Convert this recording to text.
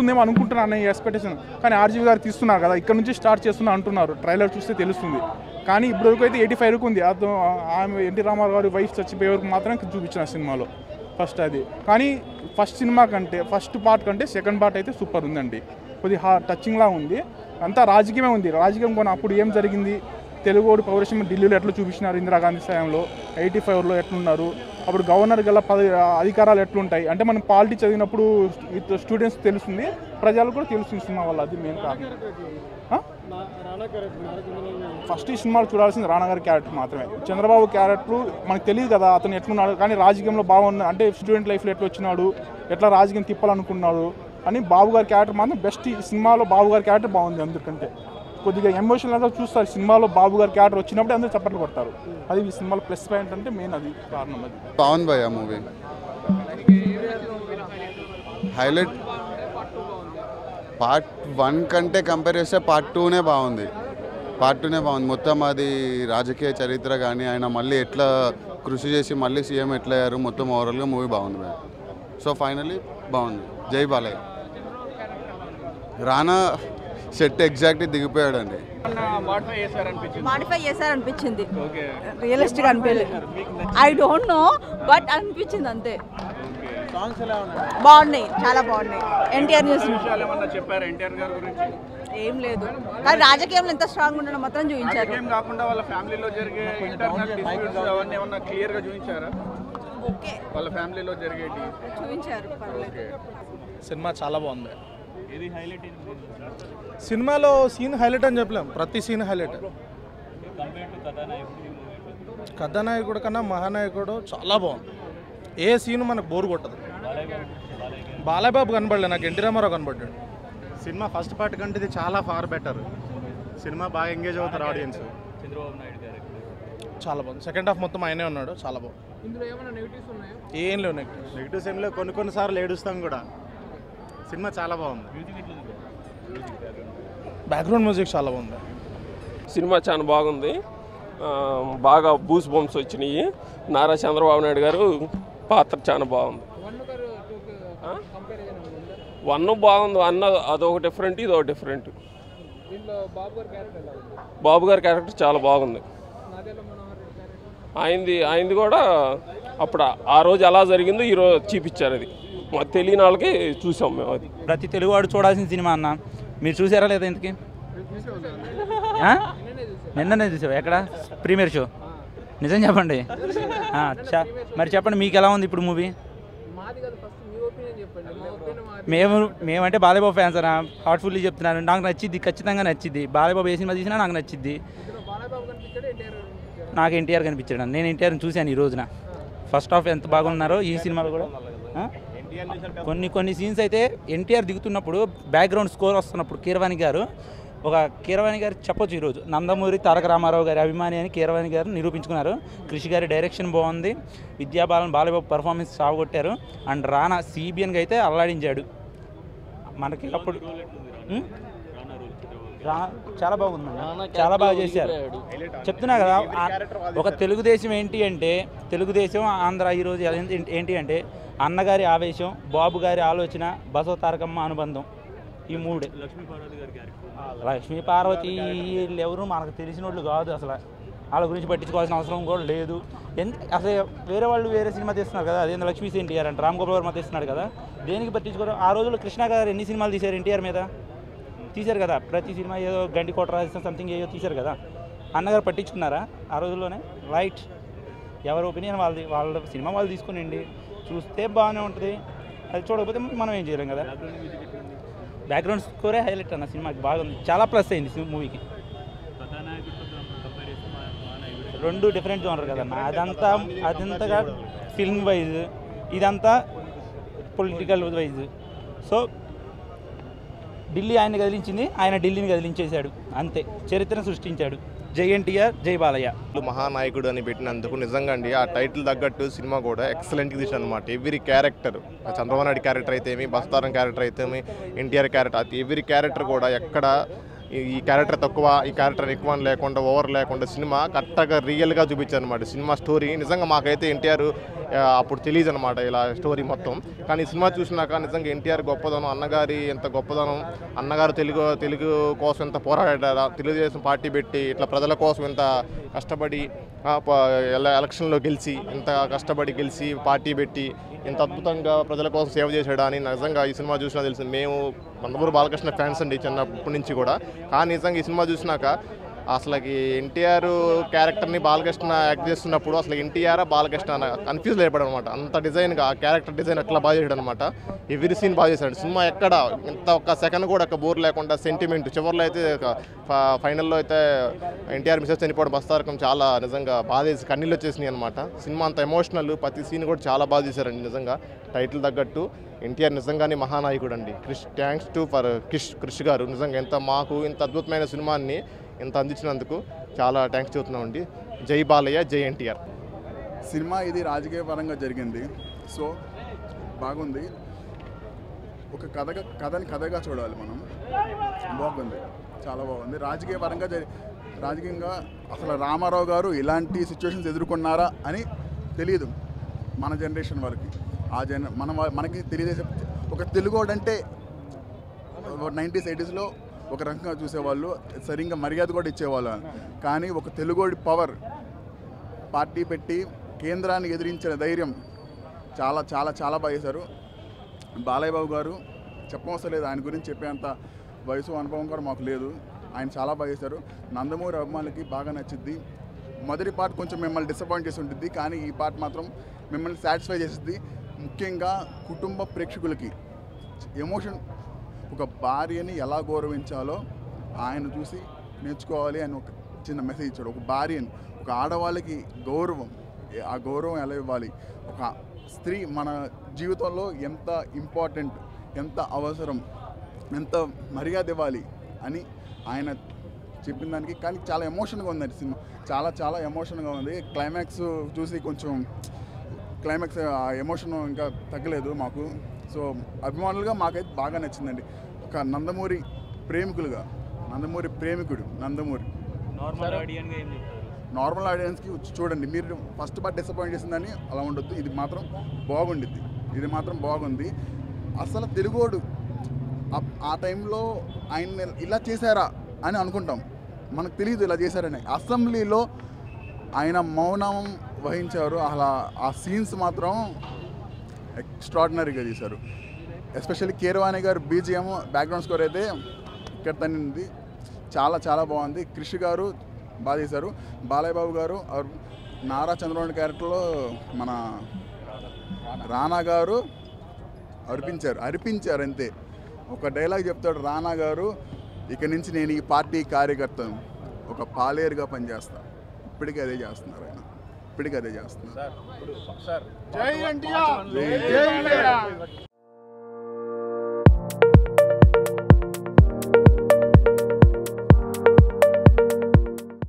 ఉంటుందేమో అనుకుంటున్నాను ఈ ఎక్స్పెక్టేషన్ కానీ ఆర్జీవి గారు తీస్తున్నారు కదా ఇక్కడ నుంచి స్టార్ట్ చేస్తున్నా అంటున్నారు ట్రైలర్ చూస్తే తెలుస్తుంది కానీ ఇప్పుడు వరకు అయితే ఎయిటీ ఫైవ్ వరకు ఉంది అతను ఆమె ఎన్టీ రామారావు గారి వైఫ్ చచ్చిపోయే వరకు మాత్రమే చూపించిన సినిమాలో ఫస్ట్ అది కానీ ఫస్ట్ సినిమా కంటే ఫస్ట్ పార్ట్ కంటే సెకండ్ పార్ట్ అయితే సూపర్ ఉందండి కొద్దిగా హా టచింగ్లా ఉంది అంతా రాజకీయమే ఉంది రాజకీయం కొన్ని అప్పుడు ఏం జరిగింది తెలుగువాడు పౌరుషం ఢిల్లీలో ఎట్లా చూపించినారు ఇందిరాగాంధీ సాయంలో ఎయిటీ ఫైవ్లో ఎట్లున్నారు అప్పుడు గవర్నర్ గల పది అధికారాలు ఎట్లుంటాయి అంటే మనం పాలిటీ చదివినప్పుడు స్టూడెంట్స్ తెలుస్తుంది ప్రజలకు కూడా తెలుస్తుంది సినిమా వల్ల అది మెయిన్ కారణం ఆ? ఫస్ట్ ఈ సినిమాలో చూడాల్సింది రానా గారి క్యారెక్టర్ మాత్రమే చంద్రబాబు క్యారెక్టర్ మనకు తెలియదు కదా అతను ఎట్లున్నాడు కానీ రాజకీయంలో బాగున్నాడు అంటే స్టూడెంట్ లైఫ్లో ఎట్లా వచ్చినాడు ఎట్లా రాజకీయం తిప్పాలనుకున్నాడు అని బాబు గారి క్యారెక్టర్ మాత్రం బెస్ట్ ఈ సినిమాలో బాబు గారి క్యారెక్టర్ బాగుంది అందుకంటే కొద్దిగా ఎమోషనల్గా చూస్తారు సినిమాలో బాబు గారి క్యారెక్టర్ వచ్చినప్పుడు అందరూ చప్పట్లు కొడతారు అది ఈ సినిమాలో ప్లస్ పాయింట్ అంటే మెయిన్ అది కారణం అది బాగుంది భయ్య మూవీ హైలైట్ పార్ట్ వన్ కంటే కంపేర్ చేస్తే పార్ట్ టూనే బాగుంది పార్ట్ టూనే బాగుంది మొత్తం అది రాజకీయ చరిత్ర కానీ ఆయన మళ్ళీ ఎట్లా కృషి చేసి మళ్ళీ సీఎం ఎట్లా అయ్యారు మొత్తం ఓవరాల్గా మూవీ బాగుంది భయ్య సో ఫైనలీ బాగుంది జై బాలయ్య రానా సెట్ ఎగ్జాక్ట్ దిగిపోయాడండి మాడిఫై చేశారనిపించింది రియలిస్టిక్ అనిపించలేదు ఐ డోంట్ నో బట్ అనిపించింది అంతే బాగున్నాయి చాలా బాగున్నాయి ఎన్టీఆర్ న్యూస్ చెప్పారు ఎన్టీఆర్ గారి గురించి ఏం లేదు కానీ రాజకీయంలో ఎంత స్ట్రాంగ్ ఉండడం మాత్రం చూపించారు రాజకీయం కాకుండా వాళ్ళ ఫ్యామిలీలో జరిగే ఇంటర్నల్ డిస్ప్యూట్స్ అవన్నీ ఏమన్నా క్లియర్ గా చూపించారా ఓకే వాళ్ళ ఫ్యామిలీలో జరిగేటి చూపించారు పర్లేదు సినిమా చాలా బాగుంది ఇది హైలైట్ సినిమాలో సీన్ హైలైట్ అని చెప్పలేం ప్రతి సీన్ హైలైట్ కథానాయకుడు కన్నా మహానాయకుడు చాలా బాగుంది ఏ సీన్ మనకు బోర్ కొట్టదు బాలయ్యబాబు కనబడలే నాకు ఎన్టీ రామారావు కనబడ్డాడు సినిమా ఫస్ట్ పార్ట్ కంటే ఇది చాలా ఫార్ బెటర్ సినిమా బాగా ఎంగేజ్ అవుతారు ఆడియన్స్ చాలా బాగుంది సెకండ్ హాఫ్ మొత్తం ఆయనే ఉన్నాడు చాలా బాగుంది ఏం లేవు నెగిటివ్స్ నెగిటివ్ సెమ్లో కొన్ని కొన్నిసార్లు ఏడుస్తాం కూడా సినిమా చాలా బాగుంది బ్యాక్గ్రౌండ్ మ్యూజిక్ చాలా బాగుంది సినిమా చాలా బాగుంది ఆ, బాగా బూస్ బంప్స్ వచ్చినాయి నారా చంద్రబాబు నాయుడు గారు పాత్ర చాలా బాగుంది ఆ? వన్ బాగుంది వన్ అదొక డిఫరెంట్ ఇది ఒక డిఫరెంట్ బాబు గారి క్యారెక్టర్ చాలా బాగుంది ఆయనది ఆయనది కూడా అప్పుడు ఆ రోజు ఎలా జరిగిందో ఈరోజు చూపించారు అది మాకు తెలియని వాళ్ళకి చూసాం మేము అది ప్రతి తెలుగువాడు చూడాల్సిన సినిమా అన్న మీరు చూసారా లేదా ఇంతకి ఆ? నిన్ననే చూసావు ఎక్కడ ప్రీమియర్ షో నిజం చెప్పండి ఆ, చ- మరి చెప్పండి మీకు ఎలా ఉంది ఇప్పుడు మూవీ మేము మేమంటే బాలయ్యబాబు ఫ్యాన్స్ అన్న హార్ట్ఫుల్లీ చెప్తున్నాను నాకు నచ్చింది ఖచ్చితంగా నచ్చింది బాలయ్యబాబు ఏ సినిమా తీసినా నాకు నచ్చింది నాకు ఎన్టీఆర్ కనిపించాడు నేను ఎన్టీఆర్ని చూశాను ఈ రోజున ఫస్ట్ హాఫ్ ఎంత బాగున్నారో ఈ సినిమాలో కూడా ఆ? కొన్ని కొన్ని సీన్స్ అయితే ఎన్టీఆర్ దిగుతున్నప్పుడు బ్యాక్గ్రౌండ్ స్కోర్ వస్తున్నప్పుడు కీరవాణి గారు ఒక కీరవాణి గారు చెప్పొచ్చు ఈరోజు నందమూరి తారక రామారావు గారి అభిమాని అని కీరవాణి గారు నిరూపించుకున్నారు కృషి గారి డైరెక్షన్ బాగుంది విద్యాబాలన్ బాలబాబు పర్ఫార్మెన్స్ సాగొట్టారు అండ్ రానా సిబిఎన్గా అయితే అల్లాడించాడు మనకి అప్పుడు ఉం? రా చాలా బాగుందండి చాలా బాగా చేశారు చెప్తున్నా కదా ఆ- ఒక తెలుగుదేశం ఏంటి అంటే తెలుగుదేశం ఆంధ్ర ఈరోజు ఏంటి- ఏంటి అంటే అన్నగారి ఆవేశం బాబు గారి ఆలోచన బసవ తారకమ్మ అనుబంధం ఈ మూడే లక్ష్మీ పార్వతి వీళ్ళు ఎవరు మనకు తెలిసిన వాళ్ళు కాదు అసలు వాళ్ళ గురించి పట్టించుకోవాల్సిన అవసరం కూడా లేదు ఎందు అసలు వేరే వాళ్ళు వేరే సినిమా తీస్తున్నారు కదా అదేందో లక్ష్మీ ఎన్టీఆర్ అంటే రామ్ గోపాల్ వర్మ తీస్తున్నాడు కదా దేనికి పట్టించుకోవడం ఆ రోజుల్లో కృష్ణ గారు ఎన్ని సినిమాలు తీశారు ఎన్టీఆర్ మీద తీశారు కదా ప్రతి సినిమా ఏదో గండి కోట రాజస్థాన్ సంథింగ్ ఏదో తీశారు కదా అన్నగారు పట్టించుకున్నారా ఆ రోజుల్లోనే రైట్ ఎవరి ఒపీనియన్ వాళ్ళది వాళ్ళ సినిమా వాళ్ళు తీసుకునండి చూస్తే బాగానే ఉంటుంది అది చూడకపోతే మనం ఏం చేయలేం కదా బ్యాక్గ్రౌండ్ స్కోరే హైలైట్ అన్న సినిమాకి బాగుంది చాలా ప్లస్ అయింది మూవీకి రెండు డిఫరెంట్ జోనర్ కదన్న అదంతా అదంతగా ఫిల్మ్ వైజ్ ఇదంతా పొలిటికల్ వైజ్ సో ఢిల్లీ ఆయన కదిలించింది ఆయన ఢిల్లీని కదిలించేశాడు అంతే చరిత్రను సృష్టించాడు జై ఎన్టీఆర్ జై బాలయ్య మహానాయకుడు అని పెట్టినందుకు నిజంగా అండి ఆ టైటిల్ తగ్గట్టు సినిమా కూడా ఎక్సలెంట్గా తీసాను అనమాట every character Chandrababu Naidu character అయితేమి బస్తారం క్యారెక్టర్ అయితేమి ఎన్టీఆర్ క్యారెక్టర్ అది ఎవ్రీ క్యారెక్టర్ కూడా ఎక్కడ ఈ- ఈ క్యారెక్టర్ తక్కువ ఈ క్యారెక్టర్ ఎక్కువ అని లేకుండా ఓవర్ లేకుండా సినిమా కరెక్ట్గా రియల్గా చూపించారు అనమాట సినిమా స్టోరీ నిజంగా మాకైతే ఎన్టీఆర్ అప్పుడు తెలియదు అనమాట ఇలా స్టోరీ మొత్తం కానీ ఈ సినిమా చూసినాక నిజంగా ఎన్టీఆర్ గొప్పదనం అన్నగారి ఎంత గొప్పదనం అన్నగారు తెలుగు తెలుగు కోసం ఎంత పోరాడారా తెలుగుదేశం పార్టీ పెట్టి ఇట్లా ప్రజల కోసం ఎంత కష్టపడి ఆ, ప- ఎల- ఎలక్షన్లో గెలిచి ఇంత కష్టపడి గెలిచి పార్టీ పెట్టి ఇంత అద్భుతంగా ప్రజల కోసం సేవ చేశాడా అని నిజంగా ఈ సినిమా చూసినా తెలిసింది మేము నందమూరి బాలకృష్ణ ఫ్యాన్స్ అండి చిన్నప్పటి నుంచి కూడా కానీ నిజంగా ఈ సినిమా చూసినాక అసలుకి ఎన్టీఆర్ క్యారెక్టర్ని బాలకృష్ణ యాక్ట్ చేస్తున్నప్పుడు అసలు ఎన్టీఆర్ బాలకృష్ణ కన్ఫ్యూజ్ అయిపోయాడు అనమాట అంత డిజైన్గా ఆ క్యారెక్టర్ డిజైన్ అట్లా బాగా చేశాడు అనమాట ఎవ్రీ సీన్ బాగా చేశాడు సినిమా ఎక్కడ ఇంత ఒక్క సెకండ్ కూడా ఒక బోర్ లేకుండా సెంటిమెంట్ చివరిలో అయితే ఒక ఫ- ఫైనల్లో అయితే ఎన్టీఆర్ మిసెస్ చనిపోవడం బస్తారకం చాలా నిజంగా బాధ వేసి కన్నీళ్ళు వచ్చేసినాయి అనమాట సినిమా అంత ఎమోషనల్ ప్రతి సీన్ కూడా చాలా బాగా చేశారండి నిజంగా టైటిల్ తగ్గట్టు ఎన్టీఆర్ నిజంగానే మహానాయకుడు అండి Krish thanks to for Krish Krish గారు నిజంగా ఎంత మాకు ఇంత అద్భుతమైన సినిమాని ఇంత అందించినందుకు చాలా థ్యాంక్స్ చెబుతున్నామండి జై బాలయ్య జై ఎన్టీఆర్ సినిమా ఇది రాజకీయ పరంగా జరిగింది సో బాగుంది ఒక కథగా కథని కథగా చూడాలి మనం బాగుంది చాలా బాగుంది రాజకీయ పరంగా జరి రాజకీయంగా అసలు రామారావు గారు ఇలాంటి సిచ్యువేషన్స్ ఎదుర్కొన్నారా అని తెలియదు మన జనరేషన్ వాళ్ళకి ఆ జన మన వా- మనకి తెలియజేసే ఒక తెలుగోడు అంటే నైంటీస్ ఎయిటీస్లో ఒక రకంగా చూసేవాళ్ళు సరిగ్గా మర్యాద కూడా ఇచ్చేవాళ్ళు కానీ ఒక తెలుగోడి పవర్ పార్టీ పెట్టి కేంద్రాన్ని ఎదిరించిన ధైర్యం చాలా చాలా చాలా బాగా చేశారు బాలయ్య బాబు గారు చెప్పవసరం లేదు ఆయన గురించి చెప్పేంత వయసు అనుభవం కూడా మాకు లేదు ఆయన చాలా బాగా చేశారు నందమూరి అభిమానులకి బాగా నచ్చుద్ది మొదటి పార్ట్ కొంచెం మిమ్మల్ని డిసప్పాయింట్ చేసి ఉంటుంది కానీ ఈ పార్ట్ మాత్రం మిమ్మల్ని సాటిస్ఫై చేస్తుంది ముఖ్యంగా కుటుంబ ప్రేక్షకులకి ఎమోషన్ ఒక భార్యని ఎలా గౌరవించాలో ఆయన చూసి నేర్చుకోవాలి అని ఒక చిన్న మెసేజ్ ఇచ్చాడు ఒక భార్యని ఒక ఆడవాళ్ళకి గౌరవం ఏ- ఆ గౌరవం ఎలా ఇవ్వాలి ఒక స్త్రీ మన జీవితంలో ఎంత ఇంపార్టెంట్ ఎంత అవసరం ఎంత మర్యాద ఇవ్వాలి అని ఆయన చెప్పిన దానికి కానీ చాలా ఎమోషన్గా ఉందండి సినిమా చాలా చాలా ఎమోషన్గా ఉంది క్లైమాక్స్ చూసి కొంచెం క్లైమాక్స్ ఆ ఎమోషన్ ఇంకా తగ్గలేదు మాకు సో అభిమానులుగా మాకైతే బాగా నచ్చిందండి ఒక నందమూరి ప్రేమికులుగా నందమూరి ప్రేమికుడు నందమూరి నార్మల్ ఆడియన్స్కి వచ్చి చూడండి మీరు ఫస్ట్ పార్ట్ డిసప్పాయింట్ చేసిందని అలా ఉండొద్దు ఇది మాత్రం బాగుండిద్ది ఇది మాత్రం బాగుంది అసలు తెలుగోడు ఆ- ఆ టైంలో ఆయన ఇలా చేశారా అని అనుకుంటాం మనకు తెలియదు ఇలా చేశారని అసెంబ్లీలో ఆయన మౌనం వహించారు అలా ఆ సీన్స్ మాత్రం ఎక్స్ట్రాడినరీగా చేశారు ఎస్పెషల్లీ కీరవాణి గారు బీజిఎం బ్యాక్గ్రౌండ్ స్కోర్ అయితే ఇక్కడ తన్నింది చాలా చాలా బాగుంది కృషి గారు బాగా చేశారు బాలయ్య బాబు గారు ఆర్ నారా చంద్రబాబు క్యారెక్టర్లో మన రానా గారు అర్పించారు అర్పించారు అంతే ఒక డైలాగ్ చెప్తాడు రానా గారు ఇక నుంచి నేను ఈ పార్టీ కార్యకర్తను ఒక పాలేరుగా పనిచేస్తా ఇప్పటికీ అదే చేస్తున్నారు ఆయన ఇప్పటికీ అదే చేస్తున్నారు సార్ జై ఎన్టీఆర్